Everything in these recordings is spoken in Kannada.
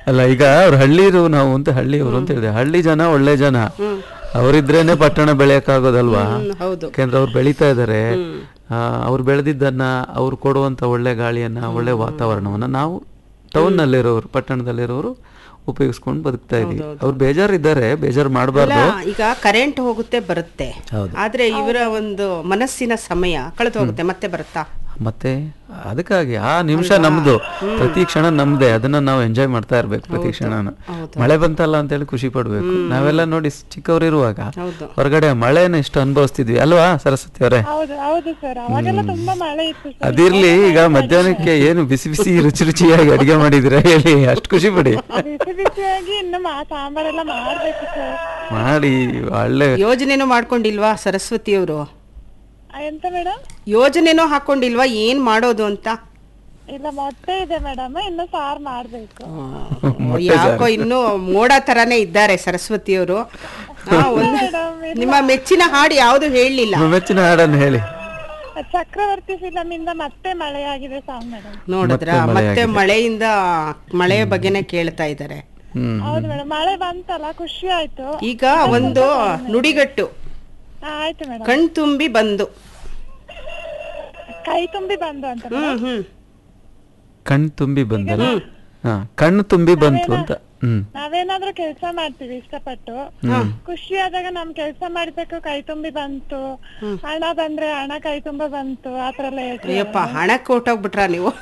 ಅಲ್ಲ ಈಗ ಅವ್ರು ಹಳ್ಳಿರು ನಾವು ಅಂತ ಹಳ್ಳಿಯವರು ಅಂತ ಹೇಳಿದೆ ಹಳ್ಳಿ ಜನ ಒಳ್ಳೆ ಜನ ಅವರಿದ್ರೇನೆ ಪಟ್ಟಣ ಬೆಳೆಯಕ್ಕಾಗೋದಲ್ವಾ ಹ್ಮ್, ಹೌದು ಯಾಕೆಂದ್ರೆ ಅವ್ರು ಬೆಳೀತಾ ಇದ್ದಾರೆ ಅವ್ರು ಬೆಳೆದಿದ್ದನ್ನ ಅವ್ರು ಕೊಡುವಂತ ಒಳ್ಳೆ ಗಾಳಿಯನ್ನ ಒಳ್ಳೆ ವಾತಾವರಣವನ್ನ ನಾವು ಟೌನ್ ನಲ್ಲಿರೋರು ಪಟ್ಟಣದಲ್ಲಿರೋರು ಉಪಯೋಗಿಸ್ಕೊಂಡು ಬದುಕ್ತಾ ಇದೀವಿ ಅವ್ರು ಬೇಜಾರಿದ್ದಾರೆ ಬೇಜಾರು ಮಾಡಬಾರ್ದು ಅಲ್ಲ, ಈಗ ಕರೆಂಟ್ ಹೋಗುತ್ತೆ ಬರುತ್ತೆ ಹೌದು. ಆದ್ರೆ ಇವರ ಒಂದು ಮನಸ್ಸಿನ ಸಮಯ ಕಳೆದು ಹೋಗುತ್ತೆ ಮತ್ತೆ ಬರುತ್ತಾ ಮತ್ತೆ ಅದಕ್ಕಾಗಿ ಆ ನಿಮಿಷ ನಮ್ದು ಪ್ರತಿ ಕ್ಷಣ ನಮ್ದೇ ಅದನ್ನ ನಾವು ಎಂಜಾಯ್ ಮಾಡ್ತಾ ಇರ್ಬೇಕು ಪ್ರತಿ ಕ್ಷಣನ ಮಳೆ ಬಂತಲ್ಲ ಅಂತ ಹೇಳಿ ಖುಷಿ ಪಡ್ಬೇಕು ನಾವೆಲ್ಲ ನೋಡಿ ಚಿಕ್ಕವರಿರುವಾಗ ಹೌದು ಹೊರಗಡೆ ಮಳೆನ ಎಷ್ಟು ಅನುಭವಿಸ್ತಿದ್ವಿ ಅಲ್ವಾ ಸರಸ್ವತಿ ಅವರೇ ಹೌದು ಹೌದು ಸರ್ ಅವಾಗೆಲ್ಲ ತುಂಬಾ ಮಳೆ ಇತ್ತು ಸರ್ ಅದಿರ್ಲಿ ಈಗ ಮಧ್ಯಾಹ್ನಕ್ಕೆ ಏನು ಬಿಸಿ ಬಿಸಿ ರುಚಿ ರುಚಿಯಾಗಿ ಅಡಿಗೆ ಮಾಡಿದಿರ ಹೇಳಿ ಅಷ್ಟು ಖುಷಿ ಪಡಿ ಬಿಸಿ ಬಿಸಿಯಾಗಿ ಇನ್ನು ಮಾ ಸಾಂಬಾರೆಲ್ಲ ಮಾಡ್ಬೇಕು ಸರ್ ಮಾಡಿ ಒಳ್ಳೆ ಯೋಜನೆನೂ ಮಾಡ್ಕೊಂಡಿಲ್ವಾ ಸರಸ್ವತಿಯವರು ಎಂತ ಮೇಡಮ್ ಯೋಜನೆನೂ ಹಾಕೊಂಡಿಲ್ವಾ ಏನ್ ಮಾಡೋದು ಅಂತ ಇಲ್ಲ ಮೊಟ್ಟೆ ಇದೆ ಮೇಡಮ್ ಇನ್ನು ಸಾರ್ ಮಾಡ್ಬೇಕು ಯಾಕೋ ಇನ್ನು ಮೋಡ ತರಾನೇ ಇದ್ದಾರೆ ಸರಸ್ವತಿಯವರು ಆ, ಒಂದು ನಿಮ್ಮ ಮೆಚ್ಚಿನ ಹಾಡು ಯಾವುದು ಹೇಳಲಿಲ್ಲ ನಿಮ್ಮ ಮೆಚ್ಚಿನ ಹಾಡನ್ನು ಹೇಳಿ ಚಕ್ರವರ್ತಿ ಫಿಲಮ್ ಇಂದ ಮತ್ತೆ ಮಳೆಯಾಗಿದೆ ಸಾಂಗ್ ಮೇಡಮ್ ನೋಡಿದ್ರ ಮತ್ತೆ ಮಳೆ ಮತ್ತೆ ಮಳೆಯಿಂದ ಮಳೆಯ ಬಗ್ಗೆನೇ ಕೇಳ್ತಾ ಇದ್ದಾರೆ ಹ್ಮ್ ಹೌದು ಮೇಡಮ್ ಮಳೆ ಬಂತಲ್ಲ ಖುಷಿ ಆಯ್ತು ಈಗ ಒಂದು ನುಡಿಗಟ್ಟು ಆ, ಆಯ್ತು ಮೇಡಮ್ ಕಣ್ ತುಂಬಿ ಬಂದು ಕೈ ತುಂಬಿ ಬಂದು ಅಂತ ಹ್ಮ್ ಹ್ಮ್ ಕಣ್ ತುಂಬಿ ಬಂದಲ್ಲ ಹಾ ಕಣ್ಣು ತುಂಬಿ ಬಂತು ಅಂತ ಹ್ಮ್ ನಾವೇನಾದ್ರೂ ಕೆಲ್ಸ ಮಾಡ್ತೀವಿ ಇಷ್ಟಪಟ್ಟು ಖುಷಿ ಆದಾಗ ನಮ್ ಕೆಲ್ಸ ಮಾಡ್ಬೇಕು ಕೈ ತುಂಬಿ ಬಂತು ಹಣ ಬಂದ್ರೆ ಹಣ ಕೈ ತುಂಬ ಬಂತು ಆತರ ಎಲ್ಲ ಹೇಳ್ತೀವಿ ಅಯ್ಯಪ್ಪ ಹಣ ಕೊಟ್ಟೋಗ್ಬಿಟ್ರ ನೀವು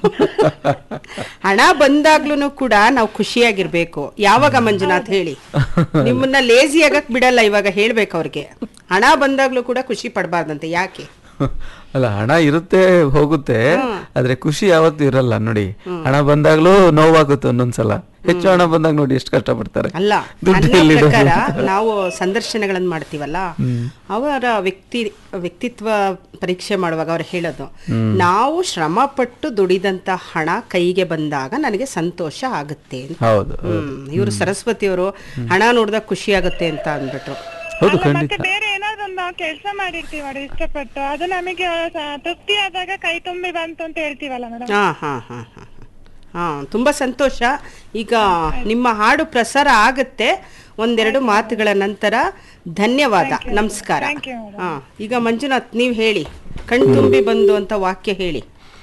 ಹಣ ಬಂದಾಗ್ಲೂ ಕೂಡ ನಾವು ಖುಷಿಯಾಗಿರ್ಬೇಕು ಯಾವಾಗ ಮಂಜುನಾಥ್ ಹೇಳಿ ನಿಮ್ಮನ್ನ ಲೇಜಿ ಆಗಕ್ ಬಿಡಲ್ಲ ಇವಾಗ ಹೇಳ್ಬೇಕು ಅವ್ರಿಗೆ ಹಣ ಬಂದಾಗ್ಲೂ ಕೂಡ ಖುಷಿ ಪಡಬಾರ್ದಂತೆ ಯಾಕೆ ಅಲ್ಲ ಹಣ ಇರುತ್ತೆ ಹೋಗುತ್ತೆ ಆದ್ರೆ ಖುಷಿ ಯಾವತ್ತೂ ಇರಲ್ಲ ನೋಡಿ ಹಣ ಬಂದಾಗ್ಲೂ ನೋವಾಗುತ್ತೆ ಒಂದೊಂದ್ಸಲ ಹೆಚ್ಚು ಹಣ ಬಂದಾಗ ನೋಡಿ ಎಷ್ಟು ಕಷ್ಟ ಪಡ್ತಾರೆ ಅಲ್ಲ ದುಡ್ಡು ನನ್ನ ಎಲ್ಲಿದೆ? ಪ್ರಕಾರ ನಾವು ಸಂದರ್ಶನಗಳನ್ನ ಮಾಡ್ತೀವಲ್ಲ ಅವರ ವ್ಯಕ್ತಿ ವ್ಯಕ್ತಿತ್ವ ಪರೀಕ್ಷೆ ಮಾಡುವಾಗ ಅವ್ರು ಹೇಳೋದು ನಾವು ಶ್ರಮ ಪಟ್ಟು ದುಡಿದಂತ ಹಣ ಕೈಗೆ ಬಂದಾಗ ನನಗೆ ಸಂತೋಷ ಆಗುತ್ತೆ ಅಂತ ಹೌದು ಹ್ಮ್ ಇವರು ಸರಸ್ವತಿಯವರು ಹಣ ನೋಡಿದಾಗ ಖುಷಿ ಆಗುತ್ತೆ ಅಂತ ಅಂದ್ಬಿಟ್ರು ಹೌದು ಅಲ್ಲ, ಖಂಡಿತ ಮತ್ತೆ ಬೇರೆ ಏನಾದ್ರು ಒಂದು ನಾವು ಕೆಲಸ ಮಾಡಿರ್ತೀವಿ ನೋಡಿ ಇಷ್ಟಪಟ್ಟು ಅದು ನಮಗೆ ಸ- ತೃಪ್ತಿ ಆದಾಗ ಕೈ ತುಂಬಿ ಬಂತು ಅಂತ ಹೇಳ್ತೀವಲ್ಲ ಮೇಡಮ್ ಹಾ ಹಾ ಹಾ ಹಾ ಹಾ ತುಂಬಾ ಸಂತೋಷ ಈಗ ನಿಮ್ಮ ಹಾಡು ಪ್ರಸಾರ ಆಗುತ್ತೆ ಒಂದೆರಡು ಮಾತುಗಳ ನಂತರ ಧನ್ಯವಾದ ನಮಸ್ಕಾರ Thank you, madam. ಹಾ ಈಗ ಮಂಜುನಾಥ್ ನೀವು ಹೇಳಿ ಕಣ್ ತುಂಬಿ ಬಂದು ಅಂತ ವಾಕ್ಯ ಹೇಳಿ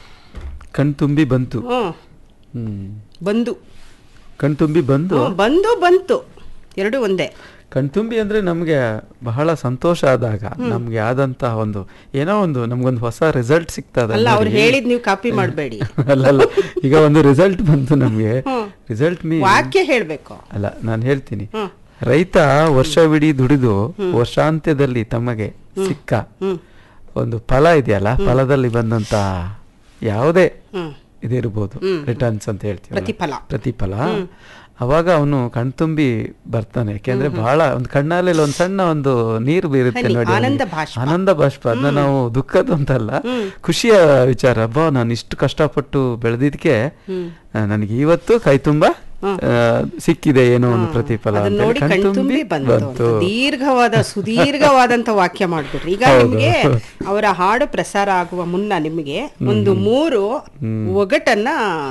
ಕಣ್ ತುಂಬಿ ಬಂತು ಹ್ಮ್ ಹ್ಮ್ ಬಂದು ಕಣ್ ತುಂಬಿ ಬಂದು ಹ್ಮ್, ಬಂದು ಬಂತು ಎರಡು ಒಂದೇ ಕಣ್ತುಂಬಿ ಅಂದ್ರೆ ನಮ್ಗೆ ಬಹಳ ಸಂತೋಷ ಆದಾಗ ನಮ್ಗೆ ಆದಂತಹ ಒಂದು ಏನೋ ಒಂದು ನಮ್ಗೊಂದು ಹೊಸ ರಿಸಲ್ಟ್ ಸಿಗ್ತದ ಅಲ್ಲ ಅವ್ರು ಹೇಳಿದ್ ನೀವು ಕಾಪಿ ಮಾಡಬೇಡಿ ಅಲ್ಲಲ್ಲ ಈಗ ಒಂದು ರಿಸಲ್ಟ್ ಬಂತು ನಮ್ಗೆ ರಿಸಲ್ಟ್ ಮೀ ವಾಕ್ಯ ಹೇಳ್ಬೇಕು ಅಲ್ಲ ನಾನು ಹೇಳ್ತೀನಿ ಹ್ಮ್. ರೈತ ವರ್ಷವಿಡೀ ದುಡಿದು ವರ್ಷಾಂತ್ಯದಲ್ಲಿ ತಮಗೆ ಸಿಕ್ಕ ಒಂದು ಫಲ ಇದೆಯಲ್ಲ ಫಲದಲ್ಲಿ ಬಂದಂತ ಯಾವುದೇ ಹ್ಮ್ ಇದಿರ್ಬೋದು ರಿಟರ್ನ್ಸ್ ಅಂತ ಹೇಳ್ತೀವಿ ಪ್ರತಿಫಲ. ಪ್ರತಿಫಲ ಅವಾಗ ಅವನು ಕಣ್ತುಂಬಿ ಬರ್ತಾನೆ ಯಾಕೆಂದ್ರೆ ಬಹಳ ಒಂದು ಕಣ್ಣಲ್ಲಿ ಒಂದ್ ಸಣ್ಣ ಒಂದು ನೀರು ಬೀರುತ್ತೆ ಹನಿ, ನೋಡಿ ಆನಂದ ಅವ್ನಿಗೆ. ಬಾಷ್ಪ. ಆನಂದ ಬಾಷ್ಪ ಅದನ್ನ ನಾವು ದುಃಖದ ಅಂತಲ್ಲ ಖುಷಿಯ ವಿಚಾರ ಅಬ್ಬಾ ನಾನು ಇಷ್ಟು ಕಷ್ಟಪಟ್ಟು ಬೆಳೆದಿದ್ಕೆ ನನಗೆ ಇವತ್ತು ಕೈ ತುಂಬಾ ಆ, ಸಿಕ್ಕಿದೆ ಏನೋ ಒಂದು ಪ್ರತಿಫಲ ಅದನ್ನ ಅಂತೇಳಿ ನೋಡಿ ಕಣ್ತುಂಬಿ ಬಂತು ಅಂತ ದೀರ್ಘವಾದ ಸುದೀರ್ಘವಾದಂತ ವಾಕ್ಯ ಮಾಡ್ಬಿಟ್ರಿ ಈಗ ನಿಮ್ಗೆ ಅವರ ಹಾಡು ಪ್ರಸಾರ ಆಗುವ ಮುನ್ನ ನಿಮಗೆ ಒಂದು ಮೂರು ಒಗಟನ್ನ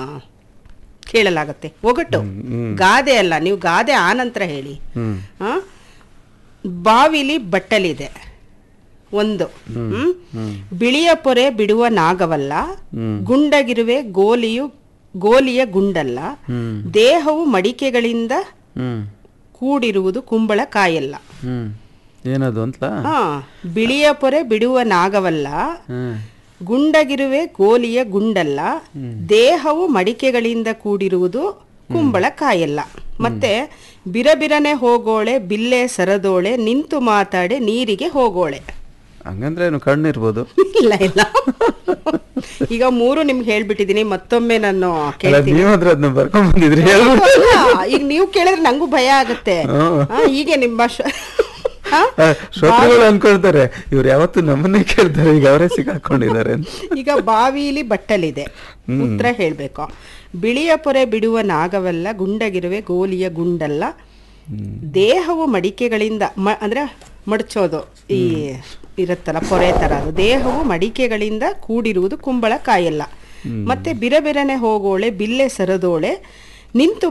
ಕೇಳಲಾಗತ್ತೆ ಒಗಟು ಗಾದೆ ಅಲ್ಲ ನೀವು ಗಾದೆ ಆನಂತರ ಹೇಳಿ ಹ್ಮ್ ಆ? ಬಾವಿಲಿ ಬಟ್ಟಲಿದೆ ಒಂದು ಹ್ಮ್? ಬಿಳಿಯ ಪೊರೆ ಬಿಡುವ ನಾಗವಲ್ಲ ಗುಂಡಗಿರುವೆ ಗೋಲಿಯು ಗೋಲಿಯ ಗುಂಡಲ್ಲ ದೇಹವು ಮಡಿಕೆಗಳಿಂದ ಹ್ಮ್ ಕೂಡಿರುವುದು ಕುಂಬಳ ಕಾಯಲ್ಲ ಹ್ಮ್ ಏನದು ಅಂತಲಾ ಹಾ ಬಿಳಿಯ ಪೊರೆ ಬಿಡುವ ನಾಗವಲ್ಲ ಹ್ಮ್ ಗುಂಡಗಿರುವೆ ಗೋಲಿಯ ಗುಂಡಲ್ಲ ದೇಹವು ಮಡಿಕೆಗಳಿಂದ ಕೂಡಿರುವುದು ಕುಂಬಳ ಕಾಯಲ್ಲ ಮತ್ತೆ ಬಿರಬಿರನೆ ಹೋಗೋಳೆ ಬಿಲ್ಲೆ ಸರದೋಳೆ ನಿಂತು ಮಾತಾಡೆ ನೀರಿಗೆ ಹೋಗೋಳೆ ಹಂಗಂದ್ರೆ ಏನು ಕಣ್ಣಿರ್ಬೋದು ಇಲ್ಲ ಇಲ್ಲ ಈಗ ಮೂರು ನಿಮ್ಗೆ ಹೇಳ್ಬಿಟ್ಟಿದೀನಿ ಮತ್ತೊಮ್ಮೆ ನಾನು ಅಲ್ಲ ಕೇಳ್ತೀನಿ ನೀವಾದ್ರೆ ಅದನ್ನ ಬರ್ಕೊಂಡ್ ಬಂದಿದ್ರಿ ಹೇಳ್ಬಿಟ್ಟು ಅಲ್ಲ, ಈಗ ನೀವು ಕೇಳಿದ್ರೆ ನಂಗೂ ಭಯ ಆಗುತ್ತೆ ಹ್ಮ್. ಆ, ಹೀಗೆ ನಿಮ್ಮ ಶ- ಆ? ಆ, ಶ್ರೋತೃಗಳು ಅನ್ಕೊಳ್ತಾರೆ ಇವ್ರು ಯಾವತ್ತು ನಮ್ಮನ್ನೇ ಕೇಳ್ತಾರೆ ಈಗ ಅವರೇ ಸಿಕ್ಕಾಕೊಂಡಿದ್ದಾರೆ ಅಂತ ಈಗ ಬಾವಿಲಿ ಬಟ್ಟಲಿದೆ ಉತ್ತರ ಹೇಳ್ಬೇಕು ಬಿಳಿಯ ಪೊರೆ ಬಿಡುವ ನಾಗವಲ್ಲ ಗುಂಡಗಿರುವೆ ಗೋಲಿಯ ಗುಂಡಲ್ಲ ದೇಹವು ಮಡಿಕೆಗಳಿಂದ ಮ ಅಂದ್ರೆ ಮಡಚೋದು ಈ ಇರುತ್ತಲ್ಲ ಪೊರೆ ತರ ಅದು ದೇಹವು ಮಡಿಕೆಗಳಿಂದ ಕೂಡಿರುವುದು ಕುಂಬಳ ಕಾಯಲ್ಲ ಮತ್ತೆ ಬಿರಬಿರನೆ ಹೋಗೋಳೆ ಬಿಲ್ಲೆ ಸರದೋಳೆ ನಿಂತು